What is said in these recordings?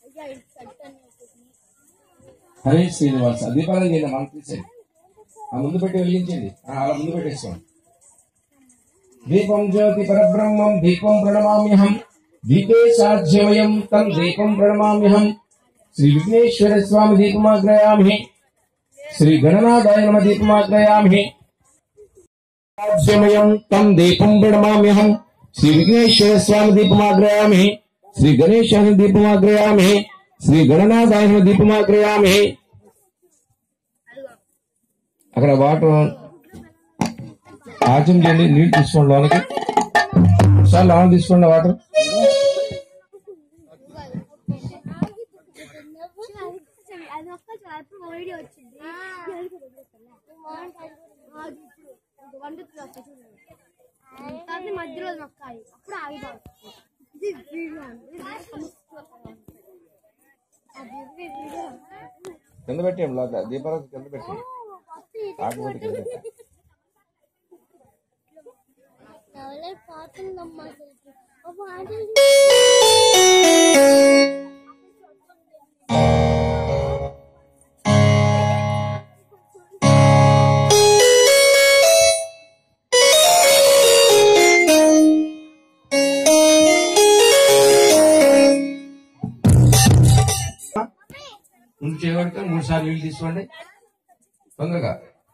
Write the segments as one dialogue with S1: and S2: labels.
S1: హరే శ్రీనివాస దీపాలం చేయండి మనకు తీసేయండి ఆ ముందు పెట్టి వెలిగించండి ఆ, అలా ముందు పెట్టేసుకోండి దీపం జ్యోతి పరబ్రహ్మం దీపం ప్రణమామ్యహం దీపే సాధ్యమయం తం దీపం ప్రణమామ్యహం శ్రీ విఘ్నేశ్వర స్వామి దీపమాగ్రయామి శ్రీ గణనాథాయ నమ దీపమాగ్రయామి సాధ్యమయం తం దీపం ప్రణమామ్యహం శ్రీ విఘ్నేశ్వర స్వామి దీపమాగ్రయామి శ్రీ గణేశాన్ని దీపమాగ్రయామి శ్రీ గణనాథాయ నమ దీపమాగ్రయామి అక్కడ వాటర్ ఆచరణ చేయండి నీళ్ళు తీసుకోండి లోనకి సార్ లోన తీసుకోండి వాటర్
S2: అది ఒక్క అప్పుడు వీడియో వచ్చింది వండుతుంది తర్వాత మధ్యలో నొక్కాలి అప్పుడు ఆగిపోవాలి ఇది వీడియో అండి. ఇది సమస్య. అది వీడియో
S1: కింద పెట్టేయండి లోపల దీపారాధన కింద పెట్టేయండి ఆకుపెట్టి కింద పెట్టండి.
S2: పోతుందమ్మా
S1: ముందు చేయబడితే మూడు సార్లు నీళ్ళు తీసుకోండి తొందరగా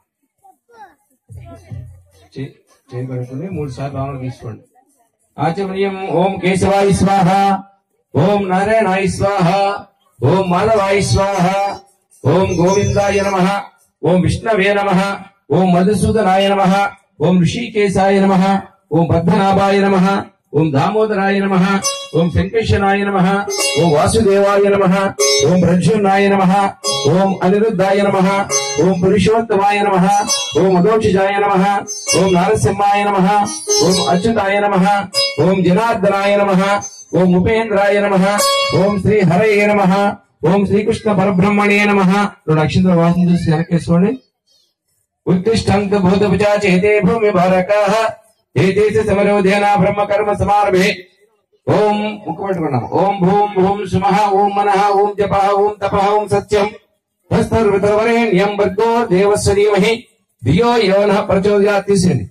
S1: చే- చేయబడుతుంది మూడు సార్లు లోన తీసుకోండి ఆచమనీయం ఓం కేశవాయ స్వాహ ఓం నారాయణాయ స్వాహ ఓం మాధవాయ స్వాహ ఓం గోవిందాయ నమ ఓం విష్ణవే నమ ఓం మధుసూదనాయ నమ ఓం ఋషికేశాయ నమ ఓం పద్మనాభాయ నమ ఓం దామోదరాయ నమ ఓం శంకర్షణాయ నమ ఓం వాసుదేవాయ నమ ఓం ప్రద్యుమ్నాయ నమ ఓం అనిరుద్ధాయ నమ ఓం పురుషోత్తమాయ నమ ఓం అదోక్షజాయ నమ ఓం నారసింహాయ నమ ఓం అచ్యుతాయ నమ ఓం జనార్దనాయ నమ ఓం ఉపేంద్రాయ నమ ఓం శ్రీ హరయే నమ ఓం శ్రీకృష్ణ పరబ్రహ్మణే నమ రెండు అక్షంతల వాసన చూసి వెనకేసుకోండి ఉత్తిష్టంత భూతపుచాచేతే భూమి భారకాః ఏతేస సమరోధేన బ్రహ్మ కర్మ సమారభే ఓం ముక్కు పట్టుకున్నాం ఓం భూం భూం సుమః ఓం మనః ఓం జపః ఓం తపః ఓం సత్యం తస్తర్వరేణ్యం భర్గో దేవస్య ధీమహి ధియో యో నః ప్రచోదయాత్ తీసేయండి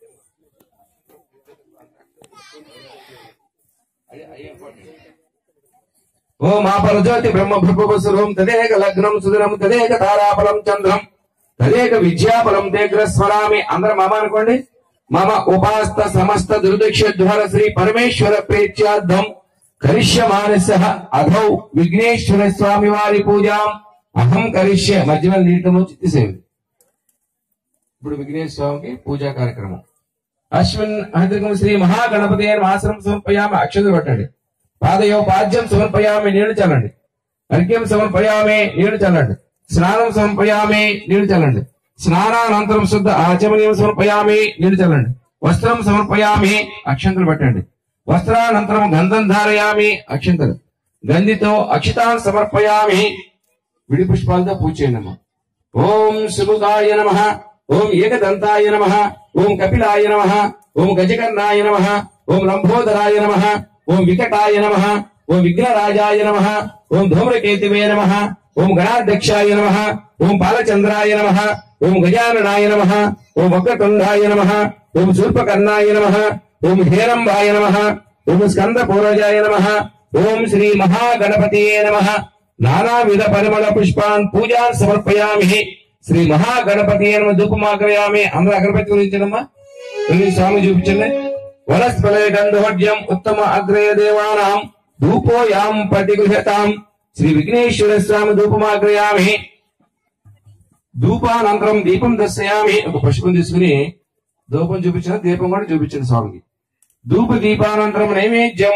S1: ఓం ఆపరజ్యోతి బ్రహ్మ భృపవసురం తదేక లగ్నం సుదినం తదేక తారాఫలం చంద్రం తదేక విద్యాఫలం దేగ్ర స్మరామి అందరం మామ అనుకోండి మమ ఉపాస్త సమస్త దుర్దక్ష ధ్వర శ్రీ పరమేశ్వర ప్రేత్యార్థం కరిష్యమానస అధౌ విఘ్నేశ్వర స్వామి వారి పూజాం అహం కరిష్య మధ్యలో నీటము చిత్తిసేవి ఇప్పుడు విఘ్నేశ్వర స్వామికి పూజా కార్యక్రమం అశ్విన్ అహంతకం శ్రీ మహాగణపతి అని ఆశ్రమం సమర్పయామి అక్షతలు పెట్టండి పాదయో పాద్యం సమర్పయామి నీళ్లు చల్లండి అర్ఘ్యం సమర్పయామి నీళ్లు చల్లండి స్నానం సమర్పయామి నీళ్లు చల్లండి స్నానానంతరం శుద్ధ ఆచమనీయం సమర్పయామి నీళ్లు చల్లండి వస్త్రం సమర్పయామి అక్షంతలు పెట్టండి వస్త్రానంతరం గంధం ధారయామి అక్షంతలు గంధితో అక్షితాన్ సమర్పయామి విడి పుష్పాలతో పూజ చేయండి అమ్మా. ఓం సుముఖాయ నమ ఓం ఏకదంతాయ నమ ఓం కపిలాయ నమ ఓం గజకర్ణాయ నమ ఓం లంబోదరాయ నమ ఓం వికటాయ నమ ఓం విఘ్నరాజాయ నమ ఓం ధూమ్రకేతువే నమ ఓం గణాధ్యక్షాయ నమ ఓం బాలచంద్రాయ నమ ఓం గజాననాయ నమ ఓం వక్రతుండాయ నమ ఓం శూర్పకర్ణాయ నమ ఓం హేరంబాయ నమ ఓం స్కంద పూర్వజాయ నమ ఓం శ్రీ మహాగణపతియే నమ నానావిధ పరిమళ పుష్పాన్ పూజాన్ సమర్పయామి శ్రీ మహాగణపతి నమ ధూపమాగ్రయామి అందరూ అగరబత్తి గురించనమ్మా వెళ్ళి స్వామి చూపించండి వనస్పలయ గంధోడ్యం ఉత్తమ అగ్రయ దేవానాం ధూపోయాం ప్రతిగృహతాం శ్రీ విఘ్నేశ్వర స్వామి ధూపమాగ్రయామి ధూపానంతరం దీపం దర్శయామి ఒక పుష్పం తీసుకుని ధూపం చూపించిన దీపం కూడా చూపించండి స్వామికి ధూప దీపానంతరం నైవేద్యం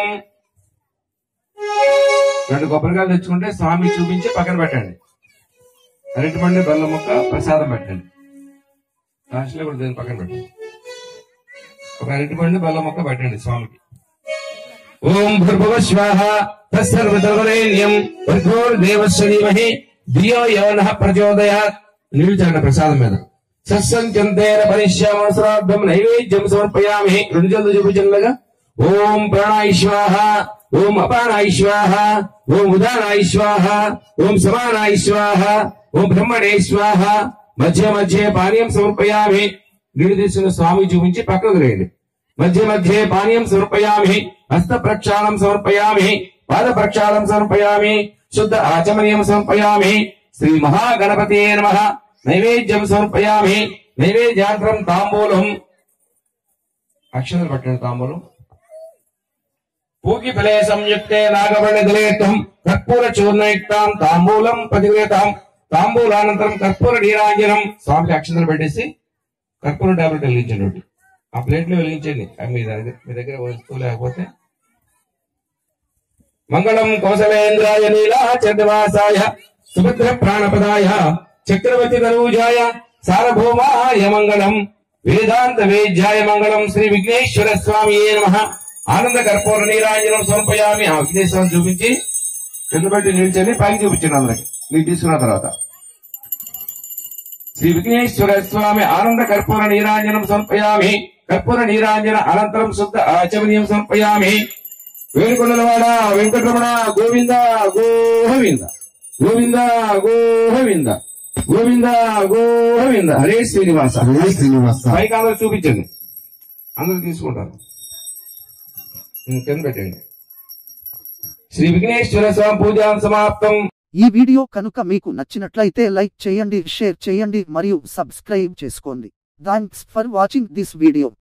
S1: రెండు కొబ్బరికాయలు తెచ్చుకుంటే స్వామి చూపించి పక్కన పెట్టండి అరటిపండు బెల్లం ముక్క ప్రసాదం పెట్టండి లాస్ట్లో కూడా దీన్ని పక్కన పెట్టండి ఒక అరటిపండు బెల్లం ముక్క పెట్టండి స్వామికి ఓం భూర్భువ స్వాహ తస్సర్వదర్వరేణ్యం దేవస్య ధీమహి ధియో యవన ప్రచోదయాత్ నీళ్ళు చల్లండి ప్రసాదం మీద సత్సంచంతేన పరిశ్యామ శ్రాద్ధం నైవేద్యం సమర్పయామి రెండు జల్లు చూపించండిగా ఓం ప్రాణాయ స్వాహ ఓం అపానాయ స్వాహ ఓం ఉదానాయ స్వాహ ఓం సమానాయ స్వాహ ఓం బ్రహ్మణే స్వాహ మధ్య మధ్య పానీయం సమర్పయామి నీళ్ళు తీసుకున్న స్వామి చూపించి పక్కకు రేయండి మధ్య మధ్య పానీయం సమర్పయామి హస్త ప్రక్షాళం సమర్పయామి పాద ప్రక్షాళం సమర్పయామి శుద్ధ ఆచమనీయం సమర్పయామి శ్రీ మహాగణపతి నమ నైవేద్యం సమర్పయామి నైవేద్యాంతరం తాంబూలం అక్షరం పట్టిన తాంబూలం పూకి ఫలే సంయుక్తే నాగవర్ణ దళేత్వం కర్పూర చూర్ణయుక్తాం తాంబూలం ప్రతిగృహతాం తాంబూలానంతరం కర్పూర నీరాంజనం స్వామికి అక్షతలు పెట్టేసి కర్పూర టాబ్లెట్ వెలిగించండి ఆ ప్లేట్ లో వెలిగించండి అవి మీ దగ్గర మీ దగ్గర వస్తువు లేకపోతే మంగళం కౌశలేంద్రాయ నీలా చంద్రవాసాయ సుభద్ర ప్రాణపదాయ చక్రవర్తి తనూజాయ సార్వభౌమాయ మంగళం వేదాంత వేద్యాయ మంగళం శ్రీ విఘ్నేశ్వర స్వామి నమ ఆనంద కర్పూర నీరాంజనం సమర్పయామి ఆ విఘ్నేశ్వరం చూపించి కింద పెట్టి నిల్చొని పైకి చూపించండి అందరికి మీరు తీసుకున్న తర్వాత శ్రీ విఘ్నేశ్వర స్వామి ఆనంద కర్పూర నీరాంజనం సమర్పయామి కర్పూర నీరాంజన అనంతరం శుద్ధ ఆచమనీయం సమర్పయామి వేడుకొండలవాడ వెంకటరమణ గోవింద గోవింద గోవింద గోవింద గోవింద గోవింద హరే శ్రీనివాస
S3: హరే శ్రీనివాస
S1: పైకి అందరూ చూపించండి అందరూ తీసుకుంటారు ఉం, కింద పెట్టండి శ్రీ విఘ్నేశ్వర స్వామి పూజ సమాప్తం
S4: ఈ వీడియో కనుక మీకు నచ్చినట్లయితే లైక్ చేయండి షేర్ చేయండి మరియు సబ్స్క్రైబ్ చేసుకోండి thanks for watching this video